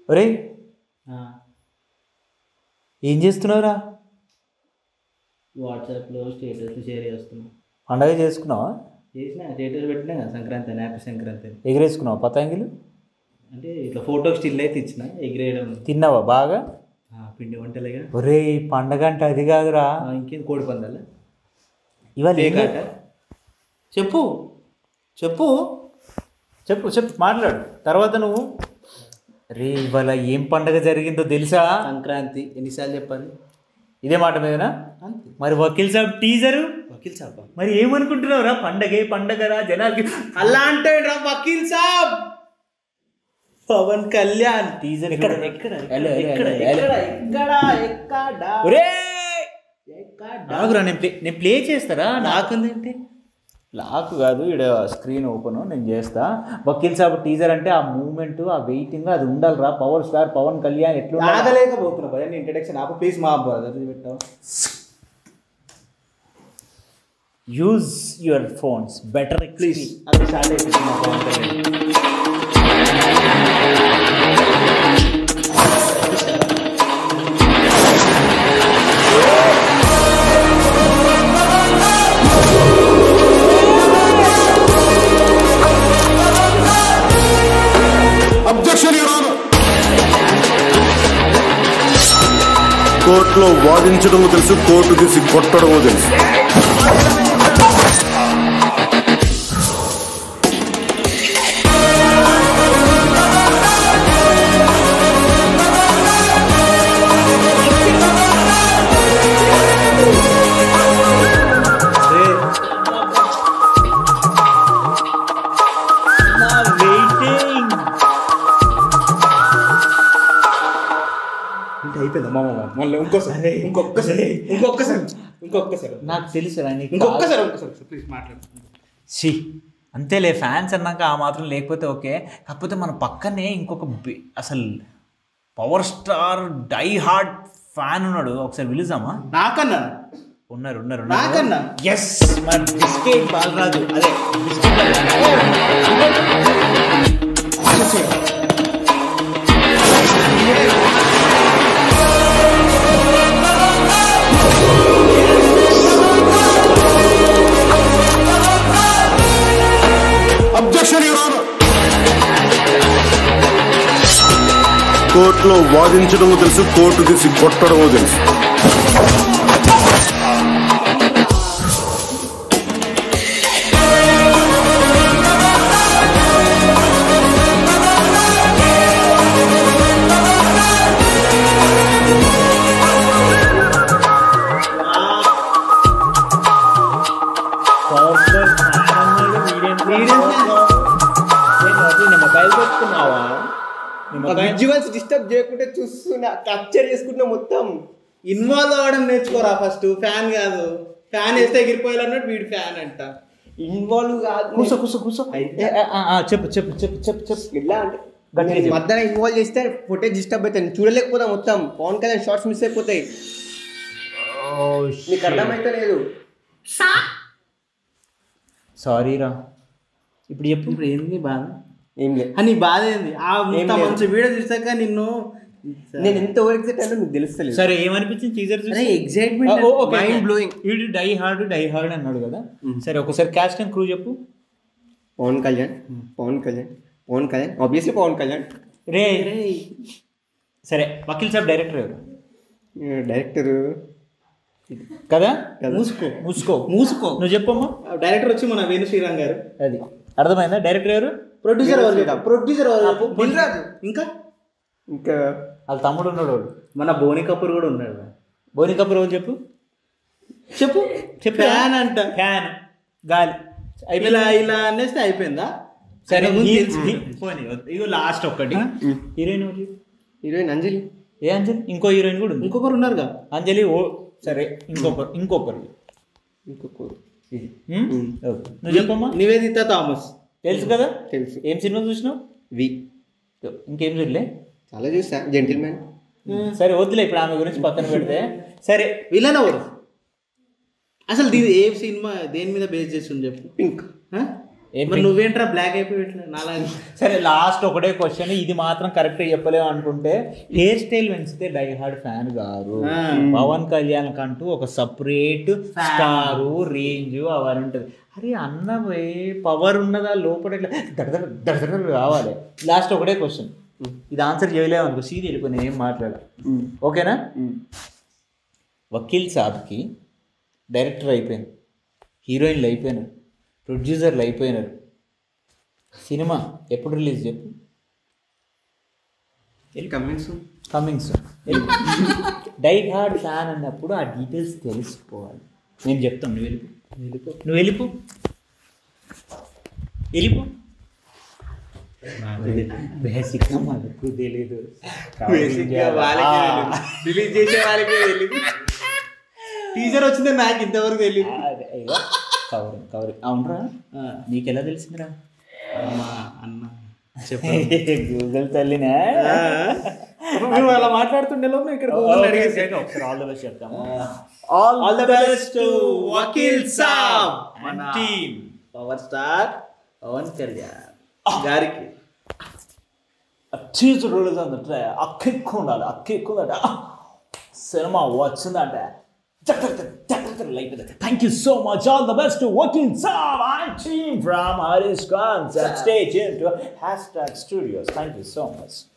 ఒరేయ్ ఏం చేస్తున్నావురా వాట్సాప్లో స్టేటస్ షేర్ చేస్తున్నాం పండగ చేసుకున్నావా చేసిన స్టేటస్ పెట్టినా కదా సంక్రాంతి అని హ్యాపీ సంక్రాంతి అని ఎగిరేసుకున్నావా పతంగిలు అంటే ఇట్లా ఫోటోకి స్టిల్ అయితే ఇచ్చిన ఎగిరేయడం తిన్నావా బాగా ఆ, పిండి వంటలుగా ఒరేయ్ పండగ అంటే అది కాదురా ఆ, ఇంకేం కోడి పందాల ఇవాళ ఏం పేకాట చెప్పు చెప్పు చెప్పు చెప్పు మాట్లాడు తర్వాత నువ్వు రే ఇవాళ ఏం పండగ జరిగిందో తెలుసా సంక్రాంతి ఎన్నిసార్లు చెప్పాలి ఇదే మాట మీదనా అంతే మరి వకీల్ సాబ్ టీజరు వకీల్ సాబ్ మరి ఏమనుకుంటున్నావురా పండగే పండగరా జనాలకి అలా అంటే రా వకీల్ సాబ్ పవన్ కళ్యాణ్ టీజర్ ఎక్కడ చూడు. ఎక్కడ హలో, హలో, ఎక్కడ హలో, ఎక్కడ హలో. ఎక్కడ ఎక్కడ ఒరేయ్! ఎక్కడ ఆగురా నేను ప్లే నేను ప్లే చేస్తారా నాకుందేంటి లాక్ కాదు ఇక్కడ స్క్రీన్ ఓపెన్ నేను చేస్తా వకీల్ సాబ్ టీజర్ అంటే ఆ మూమెంట్ ఆ వెయిటింగ్ అది ఉండాలిరా పవర్ స్టార్ పవన్ కళ్యాణ్ ఎట్లు ఆగలేకపోతున్నా భయ ఇంట్రడక్షన్ ఆపు ప్లీజ్ మా బ్రదర్ పెట్టావు use your phones better please అది స్టార్ట్ అయిపోయింది మా పవన్ కళ్యాణ్ అబ్జెక్షన్ కోర్టులో వాదించడము తెలుసు కోర్టు తీసి కొట్టడము తెలుసు వెయిటింగ్ అంటే అయిపోయిందా మామ మళ్ళీ ఇంకోసారి ఇంకొకసారి ఇంకొకసారి ఇంకొకసారి నాకు తెలుసు నీకు ఇంకొకసారి ఇంకొకసారి ప్లీజ్ మాట్లాడు సి అంతేలే ఫ్యాన్స్ అన్నాక ఆ మాత్రం లేకపోతే ఓకే కాకపోతే మన పక్కనే ఇంకొక బి- అసలు power star die hard fan ఉన్నాడు ఒకసారి పిలుద్దామా నాకన్నా ఉన్నారు ఉన్నారు నాకన్నా? ఎస్ మన బిస్కెట్ బాలరాజు అదే అబ్జెక్షన్ కోర్టులో వాదించడము తెలుసు కోర్టు తీసి కొట్టడము తెలుసు పవర్ స్టార్ ఫ్యాన్ అన్నాడు వీడేంటి? ఏంటి, నీ మొబైల్ పెట్టుకున్నావా నీ మొబైల్ విజువల్స్ డిస్టర్బ్ చేయకుండా చూస్తున్నా క్యాప్చర్ చేసుకుంటున్నా మొత్తం ఇన్వాల్వ్ అవ్వడం నేర్చుకోరా ఫస్ట్ ఫ్యాన్ కాదు ఫ్యాన్ వేస్తే ఎగిరిపోయాలి అన్నట్టు వీడు ఫ్యాన్ అంట ఇన్వాల్వ్ కాదు కూసో కూసో కూసో ఏ, ఆ, ఆ, ఆ, చెప్పు చెప్పు చెప్పు చెప్పు చెప్పు ఎలా అంటే గట్టిగా నేను చెప్పు. మధ్యలో ఇన్వాల్వ్ చేస్తే ఫుటేజ్ డిస్టర్బ్ అవుతుంది చూడలేకపోతా మొత్తం పవన్ కళ్యాణ్ షార్ట్స్ మిస్ అయిపోతాయి నీకు అర్థమైతే లేదు సారీ రా ఇప్పుడు చెప్పు ఇప్పుడు ఏంది బాధ ఏం లేదు ఆ, నీ బాధ ఏంది ఆ ఇంత లేదు. మంచి వీడియో చూసాక నిన్ను నేను ఎంత ఓవర్ ఎగ్జైట్ అంటే మీకు తెలుస్తలేదు సరే ఏమనిపించింది టీజర్ అరే ఎగ్జైట్మెంట్ మైండ్ బ్లోయింగ్ వీడు డై హార్డ్ డై హార్డ్ అన్నాడు కదా సరే ఒకసారి క్యాస్ట్ అండ్ క్రూ చెప్పు పవన్ కళ్యాణ్ పవన్ కళ్యాణ్ పవన్ కళ్యాణ్ ఆబ్వియస్లీ పవన్ కళ్యాణ్ రే సరే వకీల్ సాబ్ డైరెక్టర్ ఎవరు డైరెక్టర్ కదా మూసుకో మూసుకో మూసుకో నువ్వు చెప్పమ్మా డైరెక్టర్ వచ్చి మన వేణు శ్రీరామ్ గారు అది అర్థమైందా డైరెక్టర్ ఎవరు ప్రొడ్యూసర్ ఎవరు ప్రొడ్యూసర్ ఎవరు దిల్రాజు ఇంకా ఇంకా వాళ్ళ తమ్ముడు ఉన్నాడు వాడు మన బోని కపూర్ కూడా ఉన్నాడు బోని కపూర్ ఎవరు చెప్పు చెప్పు చెప్పు ఫ్యాన్ అంట ఫ్యాన్ గాలి ఇలా ఇలా అనేస్తే అయిపోయిందా సరే ముందు హీ- తెలుసు. హీ- పోనీ, ఇగో లాస్ట్ ఒక్కటి హీరోయిన్ ఎవరు చెప్పు? హీరోయిన్ అంజలి ఏ అంజలి ఇంకో హీరోయిన్ కూడా ఉంది ఇంకొకరు ఉన్నారుగా అంజలి ఓ సరే ఇంకొకరు ఇంకొకరు ఇంకొకరు ఇది ఉమ్? ఓకే. నువ్వు చెప్పమ్మా నివేదిత థామస్ తెలుసు కదా తెలుసు ఏం సినిమా చూసినావు వి ఇంకేం చూడలే చాలా చూసా జెంటిల్మెన్ సరే వద్దులే ఇప్పుడు ఆమె గురించి పక్కన పెడితే సరే విలన్ ఎవరు అసలు దీని ఏ సినిమా దేని మీద బేస్ చేస్తుంది చెప్పు పింక్ ఆ? ఏం మరి నువ్వేంట్రా బ్లాక్ అయిపోయి ఇట్లా నాలా సరే లాస్ట్ ఒకటే క్వశ్చన్ ఇది మాత్రం కరెక్ట్ చెప్పలేము అనుకుంటే హెయిర్ స్టైల్ పెంచితే డై హార్డ్ ఫ్యాన్ గారు ఆ. పవన్ కళ్యాణ్ కంటూ ఒక సపరేట్ స్టారు రేంజ్ అవన్నీ ఉంటుంది అరే అన్న పవర్ ఉన్నదా లోపల ఇట్లా దడదడ దడదడ కావాలి లాస్ట్ ఒకటే క్వశ్చన్ ఇది ఆన్సర్ చేయలేము అనుకో సీది వెళ్ళిపోయి నేను ఏం మాట్లాడా ఓకేనా వకీల్ సాబ్కి డైరెక్టర్ అయిపోయింది హీరోయిన్లు అయిపోయినారు ప్రొడ్యూసర్లు అయిపోయినారు సినిమా ఎప్పుడు రిలీజ్ చెప్పు coming soon coming soon die hard fan అన్నప్పుడు ఆ డీటెయిల్స్ తెలుసుకోవాలి నేను చెప్తాను నువ్వు వెళ్ళిపో వెళ్ళిపో నువ్వు వెళ్ళిపో వెళ్ళిపో బేసిక్గా మనకు తెలీదు బేసిక్గా వాళ్ళకే రిలీజ్ చేసే వాళ్ళకే తెలియదు టీజర్ వచ్చిందే నాకు ఇంతవరకు తెలియదు కవర్ కవర్ అవునరా నీకు ఎలా తెలిసిందిరా అమ్మా అన్న గూగుల్ తల్లినే మేము అలా మాట్లాడుతుండే లోపు ఇక్కడ గూగుల్ అడిగేసి ఒకసారి ఆల్ ద బెస్ట్ చెప్తాము all the best Vakeel Saab మన team power star Pawan Kalyan గారికి చీజ్ రిలీజ్ అంటే ఆ కిక్ ఉండాలి ఆ కిక్ ఉందంటే సినిమా వచ్చిందంటే thank you so much all the best working Sam and team from Harish Khan stay tuned to hashtag studios thank you so much